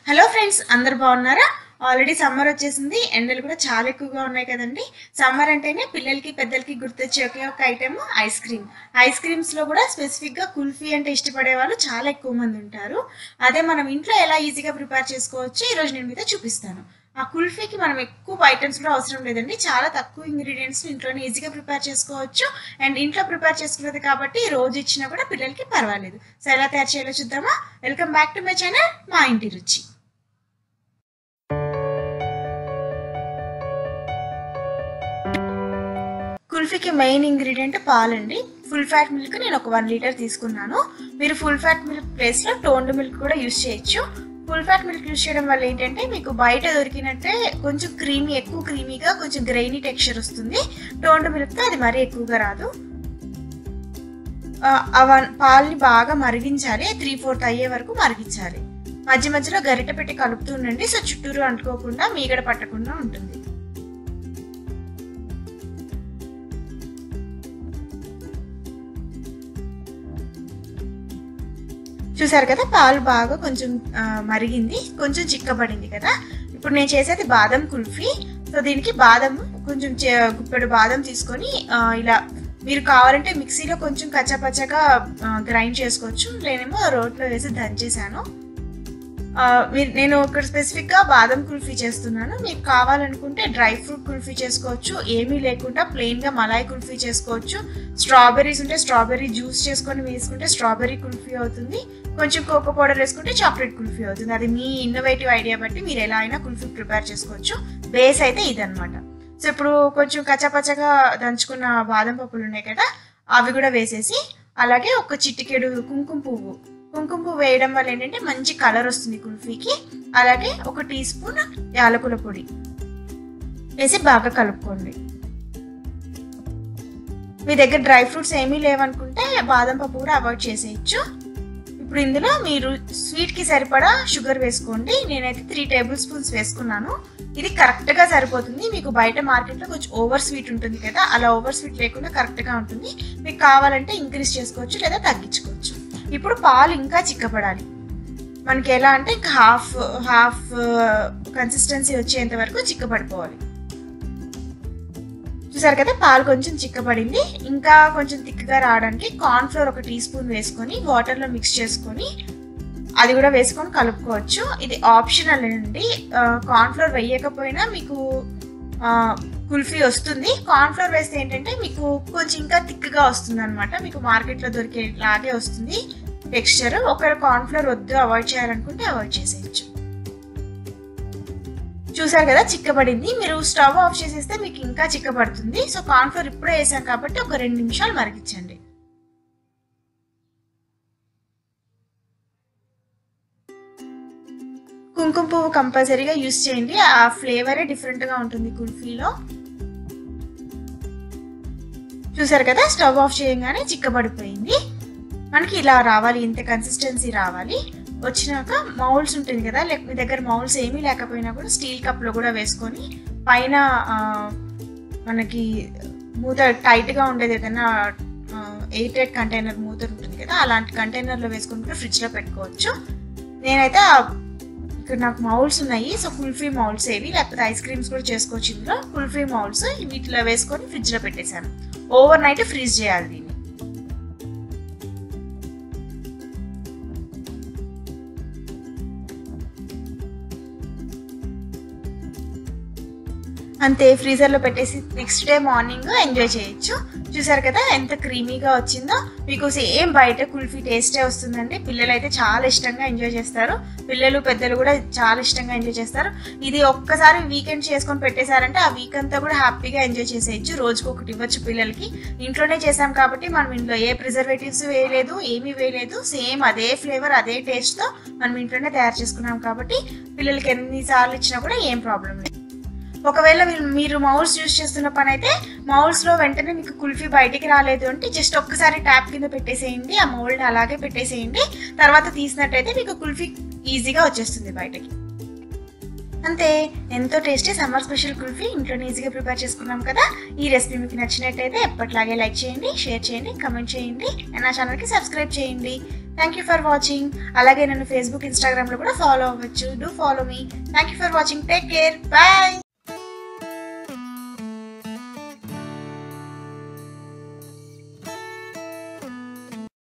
hello friends అందరు బాగున్నారా already summer వచ్చేసింది ఎండలు కూడా చాలా ఎక్కువగా ఉన్నాయి కదండి సమ్మర్ అంటేనే పిల్లలకి పెద్దలకి గుర్తొచ్చే ఒకే ఒక item ice cream ice creams లో కూడా స్పెసిఫిక్ గా కుల్ఫీ అంటే ఇష్టపడే వాళ్ళు చాలా ఎక్కువ మంది ఉంటారు అదే మనం ఇంట్లో ఎలా ఈజీగా ప్రిపేర్ చేసుకోవచ్చు ఈ రోజు నేను మీతో చూపిస్తాను ఆ కుల్ఫీకి మనం ఎక్కువ ఐటమ్స్ కూడా అవసరం లేదండి చాలా తక్కువ ఇంగ్రీడియంట్స్ ఇంట్లోనే ఈజీగా ప్రిపేర్ చేసుకోవచ్చు అండ్ ఇంట్లో ప్రిపేర్ చేసుకున్నది కాబట్టి రోజు ఇచ్చినా కూడా పిల్లలకి పర్వాలేదు సో ఎలా తయారు చేయాలో చూద్దామా welcome back to my channel మా ఇంటి రుచి కుల్ఫీకి మెయిన్ ఇంగ్రీడియంట్ పాలండి ఫుల్ ఫ్యాట్ మిల్క్ నేను ఒక వన్ లీటర్ తీసుకున్నాను మీరు ఫుల్ ఫ్యాట్ మిల్క్ ప్లేస్లో టోన్డ్ మిల్క్ కూడా యూస్ చేయొచ్చు ఫుల్ ఫ్యాట్ మిల్క్ యూస్ చేయడం వల్ల ఏంటంటే మీకు బయట దొరికినట్టే కొంచెం క్రీమీ ఎక్కువ క్రీమీగా కొంచెం గ్రెయినీ టెక్స్చర్ వస్తుంది టోన్డ్ మిల్క్తో అది మరీ ఎక్కువగా రాదు అవన్ పాలని బాగా మరిగించాలి త్రీ ఫోర్త్ అయ్యే వరకు మరిగించాలి మధ్య మధ్యలో గరిట పెట్టి కలుపుతుండండి సో చుట్టూరు అంటుకోకుండా మీగడ పట్టకుండా ఉంటుంది చూసారు కదా పాలు బాగా కొంచెం మరిగింది కొంచెం చిక్కబడింది కదా ఇప్పుడు నేను చేసేది బాదం కుల్ఫీ సో దీనికి బాదం కొంచెం గుప్పెడు బాదం తీసుకొని ఇలా మీరు కావాలంటే మిక్సీలో కొంచెం కచ్చపచ్చగా గ్రైండ్ చేసుకోవచ్చు నేనేమో రోట్లో వేసి దంచేసాను మీరు నేను ఇక్కడ స్పెసిఫిక్గా బాదం కుల్ఫీ చేస్తున్నాను మీకు కావాలనుకుంటే డ్రై ఫ్రూట్ కుల్ఫీ చేసుకోవచ్చు ఏమీ లేకుండా ప్లెయిన్గా మలాయ్ కుల్ఫీ చేసుకోవచ్చు స్ట్రాబెర్రీస్ ఉంటే స్ట్రాబెర్రీ జ్యూస్ చేసుకొని వేసుకుంటే స్ట్రాబెర్రీ కుల్ఫీ అవుతుంది కొంచెం కోకో పౌడర్ వేసుకుంటే చాక్లెట్ కుల్ఫీ అవుతుంది అది మీ ఇన్నోవేటివ్ ఐడియా బట్టి మీరు ఎలా అయినా కుల్ఫీ ప్రిపేర్ చేసుకోవచ్చు బేస్ అయితే ఇదనమాట సో ఇప్పుడు కొంచెం కచ్చపచ్చగా దంచుకున్న బాదం పప్పులు ఉన్నాయి కదా అవి కూడా వేసేసి అలాగే ఒక చిటికెడు కుంకుమ పువ్వు కుంకుమ పువ్వు వేయడం వల్ల ఏంటంటే మంచి కలర్ వస్తుంది కుల్ఫీకి అలాగే ఒక టీ స్పూన్ యాలకుల పొడి వేసి బాగా కలుపుకోండి మీ దగ్గర డ్రై ఫ్రూట్స్ ఏమీ లేవనుకుంటే బాదం పప్పు కూడా అవాయిడ్ చేసేయచ్చు ఇప్పుడు ఇందులో మీరు స్వీట్కి సరిపడా షుగర్ వేసుకోండి నేనైతే త్రీ టేబుల్ స్పూన్స్ వేసుకున్నాను ఇది కరెక్ట్గా సరిపోతుంది మీకు బయట మార్కెట్లో కొంచెం ఓవర్ స్వీట్ ఉంటుంది కదా అలా ఓవర్ స్వీట్ లేకుండా కరెక్ట్గా ఉంటుంది మీకు కావాలంటే ఇంక్రీజ్ చేసుకోవచ్చు లేదా తగ్గించుకోవచ్చు ఇప్పుడు పాలు ఇంకా చిక్కపడాలి మనకి ఎలా అంటే ఇంకా హాఫ్ హాఫ్ కన్సిస్టెన్సీ వచ్చేంత వరకు చిక్కపడిపోవాలి చూసారు కదా పాలు కొంచెం చిక్కబడింది ఇంకా కొంచెం థిక్గా రావడానికి కార్న్ ఫ్లోర్ ఒక టీ స్పూన్ వేసుకొని వాటర్లో మిక్స్ చేసుకొని అది కూడా వేసుకొని కలుపుకోవచ్చు ఇది ఆప్షనల్ అండి కార్న్ ఫ్లోర్ వేయకపోయినా మీకు కుల్ఫీ వస్తుంది కార్న్ ఫ్లోర్ వేస్తే ఏంటంటే మీకు కొంచెం ఇంకా థిక్గా వస్తుంది అనమాట మీకు మార్కెట్లో దొరికేలాగే వస్తుంది టెక్స్చర్ ఒకవేళ కార్న్ ఫ్లోర్ వద్దు అవాయిడ్ చేయాలనుకుంటే అవాయిడ్ చేసేయచ్చు చూసారు కదా చిక్కబడింది మీరు స్టవ్ ఆఫ్ చేసేస్తే మీకు ఇంకా చిక్కబడుతుంది సో కార్న్ ఫ్లోర్ ఇప్పుడే వేసాం కాబట్టి ఒక రెండు నిమిషాలు మరిగించండి కుంకుమ పువ్వు కంపల్సరీగా యూస్ చేయండి ఆ ఫ్లేవరే డిఫరెంట్గా ఉంటుంది కుల్ఫీలో చూసారు కదా స్టవ్ ఆఫ్ చేయగానే చిక్కబడిపోయింది మనకి ఇలా రావాలి ఇంత కన్సిస్టెన్సీ రావాలి వచ్చినాక మౌల్స్ ఉంటుంది కదా లేక మీ దగ్గర మౌల్స్ ఏమీ లేకపోయినా కూడా స్టీల్ కప్లో కూడా వేసుకొని పైన మనకి మూత టైట్గా ఉండేది ఏదైనా ఎయిట్ ఎయిట్ కంటైనర్ మూత ఉంటుంది కదా అలాంటి కంటైనర్లో వేసుకొని కూడా ఫ్రిడ్జ్లో పెట్టుకోవచ్చు నేనైతే ఇక్కడ నాకు మౌల్స్ ఉన్నాయి సో కుల్ఫీ మౌల్స్ ఏవి లేకపోతే ఐస్ క్రీమ్స్ కూడా చేసుకోవచ్చు ఇందులో కుల్ఫీ మౌల్స్ వీటిలో వేసుకొని ఫ్రిడ్జ్లో పెట్టేశాను ఓవర్ నైట్ ఫ్రీజ్ చేయాలి దీన్ని అంతే ఫ్రీజర్లో పెట్టేసి నెక్స్ట్ డే మార్నింగ్ ఎంజాయ్ చేయొచ్చు చూసారు కదా ఎంత క్రీమీగా వచ్చిందో మీకు సేమ్ బయట కుల్ఫీ టేస్టే వస్తుందండి పిల్లలు అయితే చాలా ఇష్టంగా ఎంజాయ్ చేస్తారు పిల్లలు పెద్దలు కూడా చాలా ఇష్టంగా ఎంజాయ్ చేస్తారు ఇది ఒక్కసారి వీకెండ్ చేసుకొని పెట్టేశారంటే ఆ వీక్ అంతా కూడా హ్యాపీగా ఎంజాయ్ చేసేయచ్చు రోజుకు ఒకటి ఇవ్వచ్చు పిల్లలకి ఇంట్లోనే చేసాం కాబట్టి మనం ఇంట్లో ఏ ప్రిజర్వేటివ్స్ వేయలేదు ఏమీ వేయలేదు సేమ్ అదే ఫ్లేవర్ అదే టేస్ట్తో మనం ఇంట్లోనే తయారు చేసుకున్నాం కాబట్టి పిల్లలకి ఎన్నిసార్లు ఇచ్చినా కూడా ఏం ప్రాబ్లం లేదు ఒకవేళ మీరు మౌల్స్ యూస్ చేస్తున్న పని అయితే మౌల్స్లో వెంటనే మీకు కుల్ఫీ బయటికి రాలేదు అంటే జస్ట్ ఒక్కసారి ట్యాప్ కింద పెట్టేసేయండి ఆ మౌల్డ్ అలాగే పెట్టేసేయండి తర్వాత తీసినట్టయితే మీకు కుల్ఫీ ఈజీగా వచ్చేస్తుంది బయటకి అంతే ఎంతో టేస్టీ సమ్మర్ స్పెషల్ కుల్ఫీ ఇంట్లోనే ఈజీగా ప్రిపేర్ చేసుకున్నాం కదా ఈ రెసిపీ మీకు నచ్చినట్టయితే ఎప్పటిలాగే లైక్ చేయండి షేర్ చేయండి కమెంట్ చేయండి అండ్ నా ఛానల్కి సబ్స్క్రైబ్ చేయండి థ్యాంక్ యూ ఫర్ వాచింగ్ అలాగే నన్ను ఫేస్బుక్ ఇన్స్టాగ్రామ్లో కూడా ఫాలో అవ్వచ్చు do follow me thank you for watching take care bye